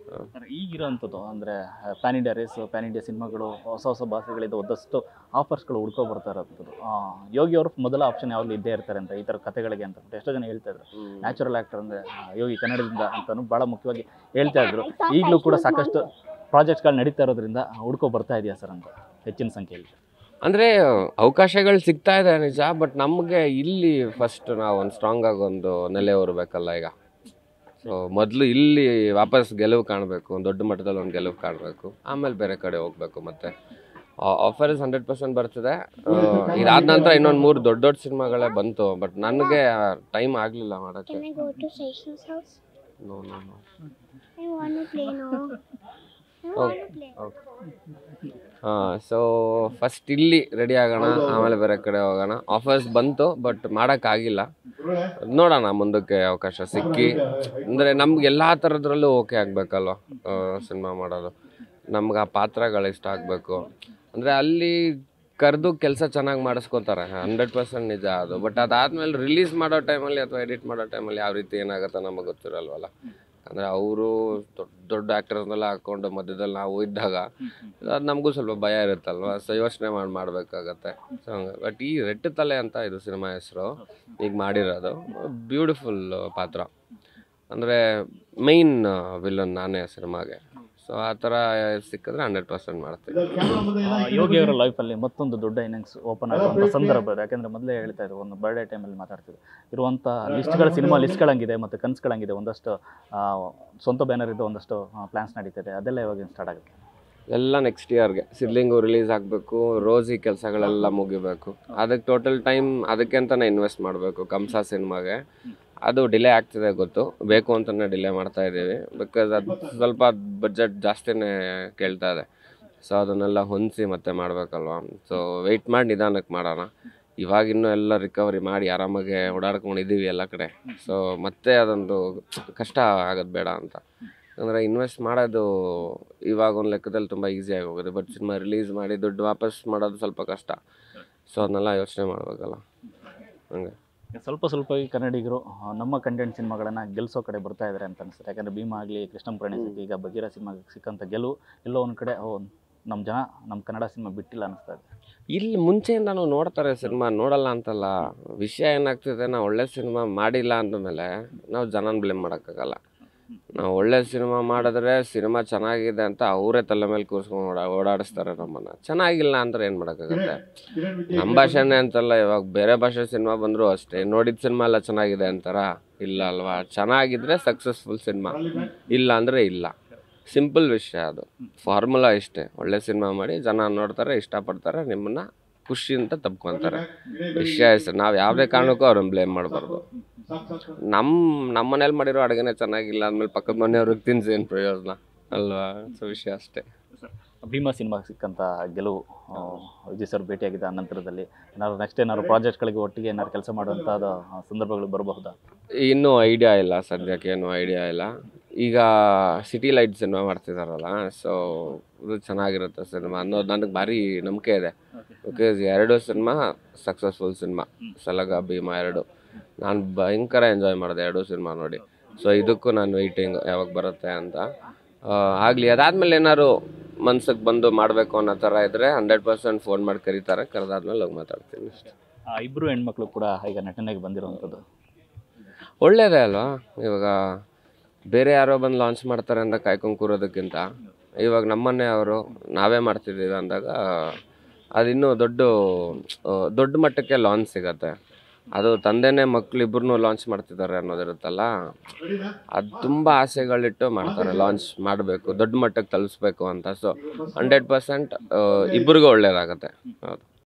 Sir ಈಗಿರೋಂಥದ್ದು ಅಂದರೆ pan India race pan India ಸಿನಿಮಾಗಳು ಹೊಸ ಹೊಸ ಭಾಷೆಗಳಿಂದ ಒಂದಷ್ಟು ಆಫರ್ಸ್ಗಳು ಹುಡ್ಕೊ ಬರ್ತಾ ಇರೋಂಥದ್ದು ಆ, ಯೋಗಿ ಅವರು ಮೊದಲ ಆಪ್ಷನ್ ಯಾವಾಗಲೂ ಇದ್ದೇ ಇರ್ತಾರೆ ಅಂತ ಈ ಥರ ಕಥೆಗಳಿಗೆ ಅಂತ ಬಿಟ್ಟು ಎಷ್ಟೋ ಜನ ಹೇಳ್ತಾ ಇದ್ರು ನ್ಯಾಚುರಲ್ ಆ್ಯಕ್ಟರ್ ಅಂದರೆ ಯೋಗಿ ಕನ್ನಡದಿಂದ ಅಂತಲೂ ಭಾಳ ಮುಖ್ಯವಾಗಿ ಹೇಳ್ತಾ ಇದ್ರು ಈಗಲೂ ಕೂಡ ಸಾಕಷ್ಟು ಪ್ರಾಜೆಕ್ಟ್ಗಳು ನಡೀತಾ ಇರೋದ್ರಿಂದ ಹುಡ್ಕೊ ಬರ್ತಾ ಇದೆಯಾ ಸರ್ ಅಂತ ಹೆಚ್ಚಿನ ಸಂಖ್ಯೆಯಲ್ಲಿ ಅಂದರೆ ಅವಕಾಶಗಳು ಸಿಗ್ತಾ ಇದೆ ನಿಜ ಬಟ್ ನಮಗೆ ಇಲ್ಲಿ ಫಸ್ಟ್ ನಾವು ಒಂದು ಸ್ಟ್ರಾಂಗ್ ಆಗಿ ಒಂದು ನೆಲೆ ಹೊರಬೇಕಲ್ಲ ಈಗ ಸೊ ಮೊದಲು ಇಲ್ಲಿ ವಾಪಸ್ ಗೆಲುವು ಕಾಣಬೇಕು ಒಂದು ದೊಡ್ಡ ಮಟ್ಟದಲ್ಲಿ ಒಂದು ಗೆಲುವು ಕಾಣಬೇಕು ಆಮೇಲೆ ಬೇರೆ ಕಡೆ ಹೋಗಬೇಕು ಮತ್ತೆ ಆಫರ್ ಇಸ್ ಹಂಡ್ರೆಡ್ ಪರ್ಸೆಂಟ್ ಬರ್ತಿದೆ ಆ, ಇದಾದ ನಂತರ ಇನ್ನೊಂದು ಮೂರು ದೊಡ್ಡ ದೊಡ್ಡ ಸಿನಿಮಾಗಳೇ ಬಂತು ಬಟ್ ನನಗೆ ಟೈಮ್ ಆಗಲಿಲ್ಲ ಮಾಡೋಕ್ಕೆ Can I go to Session's house? No no no I want to play now. I want to play. ಹಾಂ ಸೊ ಫಸ್ಟ್ ಇಲ್ಲಿ ರೆಡಿ ಆಗೋಣ ಆಮೇಲೆ ಬೇರೆ ಕಡೆ ಹೋಗೋಣ ಆಫರ್ಸ್ ಬಂತು ಬಟ್ ಮಾಡೋಕ್ಕಾಗಿಲ್ಲ ನೋಡೋಣ ಮುಂದಕ್ಕೆ ಅವಕಾಶ ಸಿಕ್ಕಿ ಅಂದರೆ ನಮ್ಗೆ ಎಲ್ಲ ಥರದ್ರಲ್ಲೂ ಓಕೆ ಆಗಬೇಕಲ್ವ ಸಿನಿಮಾ ಮಾಡೋದು ನಮ್ಗೆ ಆ ಪಾತ್ರಗಳು ಇಷ್ಟ ಆಗಬೇಕು ಅಂದರೆ ಅಲ್ಲಿ ಕರೆದು ಕೆಲಸ ಚೆನ್ನಾಗಿ ಮಾಡಿಸ್ಕೋತಾರೆ ಹಂಡ್ರೆಡ್ ಪರ್ಸೆಂಟ್ ನಿಜ ಅದು ಬಟ್ ಅದಾದಮೇಲೆ ರಿಲೀಸ್ ಮಾಡೋ ಟೈಮಲ್ಲಿ ಅಥವಾ ಎಡಿಟ್ ಮಾಡೋ ಟೈಮಲ್ಲಿ ಯಾವ ರೀತಿ ಏನಾಗುತ್ತೆ ನಮಗೆ ಗೊತ್ತಿರಲ್ವಲ್ಲ ಅಂದರೆ ಅವರು ದೊಡ್ಡ ದೊಡ್ಡ ಆ್ಯಕ್ಟರ್ಸ್ನೆಲ್ಲ ಹಾಕ್ಕೊಂಡು ಮಧ್ಯದಲ್ಲಿ ನಾವು ಇದ್ದಾಗ ಅದು ನಮಗೂ ಸ್ವಲ್ಪ ಭಯ ಇರುತ್ತಲ್ವ ಸೊ ಯೋಚನೆ ಮಾಡಿ ಮಾಡಬೇಕಾಗತ್ತೆ ಸೊ ಬಟ್ ಈ ರೆಟ್ಟು ತಲೆ ಅಂತ ಇದು ಸಿನಿಮಾ ಹೆಸರು ಈಗ ಮಾಡಿರೋದು ಬ್ಯೂಟಿಫುಲ್ ಪಾತ್ರ ಅಂದರೆ ಮೈನ್ ವಿಲನ್ ನಾನೇ ಸಿನಿಮಾಗೆ ಸೊ ಆ ಥರ ಸಿಕ್ಕಿದ್ರೆ ಹಂಡ್ರೆಡ್ ಪರ್ಸೆಂಟ್ ಮಾಡ್ತೀನಿ ಆ, ಯೋಗಿ ಅವರ ಲೈಫಲ್ಲಿ ಮತ್ತೊಂದು ದೊಡ್ಡ ಇನ್ನಿಂಗ್ಸ್ ಓಪನ್ ಆಗುವಂಥ ಸಂದರ್ಭ ಇದೆ ಯಾಕೆಂದರೆ ಮೊದಲೇ ಹೇಳ್ತಾ ಇದ್ರು ಒಂದು ಬರ್ಡೇ ಟೈಮಲ್ಲಿ ಮಾತಾಡ್ತಿದ್ರು ಇರುವಂಥ ಲಿಸ್ಟ್ಗಳ ಸಿನಿಮಾ ಲಿಸ್ಟ್ಗಳಂಗಿದೆ ಮತ್ತು ಕನಸುಗಳಂಗಿದೆ ಒಂದಷ್ಟು ಆ, ಸ್ವಂತ ಬ್ಯಾನರ್ ಇದ್ದು ಒಂದಷ್ಟು ಪ್ಲ್ಯಾನ್ಸ್ ನಡೀತಿದೆ ಅದೆಲ್ಲ ಇವಾಗ ಸ್ಟಾರ್ಟ್ ಆಗುತ್ತೆ ಎಲ್ಲ ನೆಕ್ಸ್ಟ್ ಇಯರ್ಗೆ ಸಿದ್ಲಿಂಗು ರಿಲೀಸ್ ಆಗಬೇಕು ರೋಸಿ ಕೆಲಸಗಳೆಲ್ಲ ಮುಗಿಬೇಕು ಅದಕ್ಕೆ ಟೋಟಲ್ ಟೈಮ್ ಅದಕ್ಕೆ ಅಂತಲೇ ಇನ್ವೆಸ್ಟ್ ಮಾಡಬೇಕು ಕಂಸ ಸಿನಿಮಾಗೆ ಅದು ಡಿಲೇ ಆಗ್ತಿದೆ ಗೊತ್ತು ಬೇಕು ಅಂತಲೇ ಡಿಲೇ ಮಾಡ್ತಾ ಇದ್ದೀವಿ ಬಿಕಾಸ್ ಅದು ಸ್ವಲ್ಪ ಬಜೆಟ್ ಜಾಸ್ತಿನೇ ಕೇಳ್ತಾ ಇದೆ ಸೊ ಅದನ್ನೆಲ್ಲ ಹೊಂದಿಸಿ ಮತ್ತೆ ಮಾಡಬೇಕಲ್ವ ಸೊ ವೆಯ್ಟ್ ಮಾಡಿ ನಿಧಾನಕ್ಕೆ ಮಾಡೋಣ ಇವಾಗ ಇನ್ನೂ ಎಲ್ಲ ರಿಕವರಿ ಮಾಡಿ ಆರಾಮಾಗಿ ಓಡಾಡ್ಕೊಂಡಿದ್ದೀವಿ ಎಲ್ಲ ಕಡೆ ಸೊ ಮತ್ತೆ ಅದೊಂದು ಕಷ್ಟ ಆಗೋದು ಬೇಡ ಅಂತ ಅಂದರೆ ಇನ್ವೆಸ್ಟ್ ಮಾಡೋದು ಇವಾಗ ಒಂದು ಲೆಕ್ಕದಲ್ಲಿ ತುಂಬ ಈಸಿಯಾಗಿ ಹೋಗುತ್ತೆ ಬಟ್ ಸಿನಿಮಾ ರಿಲೀಸ್ ಮಾಡಿ ದುಡ್ಡು ವಾಪಸ್ ಮಾಡೋದು ಸ್ವಲ್ಪ ಕಷ್ಟ ಸೊ ಅದನ್ನೆಲ್ಲ ಯೋಚನೆ ಮಾಡಬೇಕಲ್ಲ ಹಂಗೆ ಸ್ವಲ್ಪ ಸ್ವಲ್ಪ ಈ ಕನ್ನಡಿಗರು ಆ, ನಮ್ಮ ಕಂಟೆಂಟ್ ಸಿನಿಮಾಗಳನ್ನು ಗೆಲ್ಲಿಸೋ ಕಡೆ ಬರ್ತಾ ಇದ್ದಾರೆ ಅಂತ ಅನಿಸುತ್ತೆ ಯಾಕಂದರೆ ಭೀಮಾ ಆಗಲಿ ಕೃಷ್ಣಂ ಪ್ರಣಯ್ ಈಗ ಬಗೀರ ಸಿನಿಮಾಗೆ ಸಿಕ್ಕಂಥ ಗೆಲುವು ಎಲ್ಲೋ ಒಂದು ಕಡೆ ಓ ನಮ್ಮ ಜನ ನಮ್ಮ ಕನ್ನಡ ಸಿನಿಮಾ ಬಿಟ್ಟಿಲ್ಲ ಅನಿಸ್ತಾ ಇದೆ ಇಲ್ಲಿ ಮುಂಚೆಯಿಂದನೂ ನೋಡ್ತಾರೆ ಸಿನಿಮಾ ನೋಡಲ್ಲ ಅಂತಲ್ಲ ವಿಷಯ ಏನಾಗ್ತಿದೆ ನಾವು ಒಳ್ಳೆ ಸಿನಿಮಾ ಮಾಡಿಲ್ಲ ಅಂದಮೇಲೆ ನಾವು ಜನನ ಬ್ಲೇಮ್ ಮಾಡೋಕ್ಕಾಗಲ್ಲ ನಾವು ಒಳ್ಳೆ ಸಿನಿಮಾ ಮಾಡಿದ್ರೆ ಸಿನಿಮಾ ಚೆನ್ನಾಗಿದೆ ಅಂತ ಅವರೇ ತಲೆ ಮೇಲೆ ಕೂರ್ಸ್ಕೊಂಡು ಓಡಾ ಓಡಾಡಿಸ್ತಾರೆ ನಮ್ಮನ್ನು ಚೆನ್ನಾಗಿಲ್ಲ ಅಂದ್ರೆ ಏನು ಮಾಡೋಕ್ಕಾಗತ್ತೆ ನಮ್ಮ ಭಾಷೆನೇ ಅಂತಲ್ಲ ಇವಾಗ ಬೇರೆ ಭಾಷೆ ಸಿನಿಮಾ ಬಂದರೂ ಅಷ್ಟೇ ನೋಡಿದ ಸಿನಿಮಾ ಎಲ್ಲ ಚೆನ್ನಾಗಿದೆ ಅಂತಾರ ಇಲ್ಲ ಅಲ್ವಾ ಚೆನ್ನಾಗಿದ್ರೆ ಸಕ್ಸಸ್ಫುಲ್ ಸಿನಿಮಾ ಇಲ್ಲ ಅಂದರೆ ಇಲ್ಲ ಸಿಂಪಲ್ ವಿಷಯ ಅದು ಫಾರ್ಮುಲಾ ಇಷ್ಟೇ ಒಳ್ಳೆ ಸಿನಿಮಾ ಮಾಡಿ ಜನ ನೋಡ್ತಾರೆ ಇಷ್ಟಪಡ್ತಾರೆ ನಿಮ್ಮನ್ನ ಖುಷಿಯಿಂದ ತಪ್ಕೊಂತಾರೆ ವಿಷಯ ಇಷ್ಟ ನಾವು ಯಾವುದೇ ಕಾರಣಕ್ಕೂ ಅವ್ರನ್ನ ಬ್ಲೇಮ್ ಮಾಡಬಾರ್ದು ನಮ್ಮ ನಮ್ಮ ಮನೇಲಿ ಮಾಡಿರೋ ಅಡುಗೆನೇ ಚೆನ್ನಾಗಿಲ್ಲ ಅಂದಮೇಲೆ ಪಕ್ಕದ ಮನೆಯವ್ರಿಗೆ ತಿನ್ಸಿ ಏನು ಪ್ರಯೋಜನ ಅಲ್ವಾ ಸೊ ವಿಷಯ ಅಷ್ಟೇ ಭೀಮಾ ಸಿನಿಮಾಗೆ ಸಿಕ್ಕಂಥ ಗೆಲುವು ಆ, ವಿಜಯ್ ಸರ್ ಭೇಟಿಯಾಗಿದ್ದ ಆ ನಂತರದಲ್ಲಿ ಏನಾದ್ರು ನೆಕ್ಸ್ಟ್ ಏನಾದ್ರು ಪ್ರಾಜೆಕ್ಟ್ಗಳಿಗೆ ಒಟ್ಟಿಗೆ ಏನಾದ್ರು ಕೆಲಸ ಮಾಡುವಂಥದ್ದು ಆ, ಸಂದರ್ಭಗಳು ಬರಬಹುದಾ ಇನ್ನೂ ಐಡಿಯಾ ಇಲ್ಲ ಸದ್ಯಕ್ಕೆ ಏನೂ ಐಡಿಯಾ ಇಲ್ಲ ಈಗ ಸಿಟಿ ಲೈಟ್ ಸಿನಿಮಾ ಮಾಡ್ತಿದಾರಲ್ಲ ಸೊ ಇದು ಚೆನ್ನಾಗಿರುತ್ತೆ ಸಿನಿಮಾ ಅನ್ನೋದು ನನಗೆ ಭಾರಿ ನಂಬಿಕೆ ಇದೆ ಬಿಕಾಸ್ ಎರಡು cinema successful cinema Salaga Bheema ಎರಡು ನಾನು ಭಯಂಕರ ಎಂಜಾಯ್ ಮಾಡಿದೆ ಎರಡು ಸಿನಿಮಾ ನೋಡಿ ಸೊ ಇದಕ್ಕೂ ನಾನು ವೆಯ್ಟಿಂಗ್ ಯಾವಾಗ ಬರುತ್ತೆ ಅಂತ ಆಗಲಿ ಅದಾದಮೇಲೆ ಏನಾದ್ರು ಮನ್ಸಿಗೆ ಬಂದು ಮಾಡಬೇಕು ಅನ್ನೋ ಥರ ಇದ್ದರೆ ಹಂಡ್ರೆಡ್ ಪರ್ಸೆಂಟ್ ಫೋನ್ ಮಾಡಿ ಕರೀತಾರೆ ಕರೆದಾದ್ಮೇಲೆ ಹೋಗಿ ಮಾತಾಡ್ತೀನಿ ಅಷ್ಟೇ ಆ ಇಬ್ಬರು ಹೆಣ್ಮಕ್ಳು ಕೂಡ ಈಗ ನಟನೆಗೆ ಬಂದಿರುವಂಥದ್ದು ಒಳ್ಳೇದೇ ಅಲ್ವಾ ಇವಾಗ ಬೇರೆ ಯಾರೋ ಬಂದು ಲಾಂಚ್ ಮಾಡ್ತಾರೆ ಅಂತ ಕಾಯ್ಕೊಂಡು ಕೂರೋದಕ್ಕಿಂತ ಇವಾಗ ನಮ್ಮನ್ನೇ ಅವರು ನಾವೇ ಮಾಡ್ತಿದ್ದೀವಿ ಅಂದಾಗ ಅದಿನ್ನೂ ದೊಡ್ಡ ಆ, ದೊಡ್ಡ ಮಟ್ಟಕ್ಕೆ ಲಾಂಚ್ ಸಿಗತ್ತೆ ಅದು ತಂದೆನೇ ಮಕ್ಳು ಇಬ್ಬರನ್ನೂ ಲಾಂಚ್ ಮಾಡ್ತಿದ್ದಾರೆ ಅನ್ನೋದಿರುತ್ತಲ್ಲ ಅದು ತುಂಬ ಆಸೆಗಳಿಟ್ಟು ಮಾಡ್ತಾರೆ ಲಾಂಚ್ ಮಾಡಬೇಕು ದೊಡ್ಡ ಮಟ್ಟಕ್ಕೆ ತಲುಪಿಸ್ಬೇಕು ಅಂತ ಸೊ ಹಂಡ್ರೆಡ್ ಪರ್ಸೆಂಟ್ ಇಬ್ಬರಿಗೂ ಒಳ್ಳೇದಾಗತ್ತೆ ಹೌದು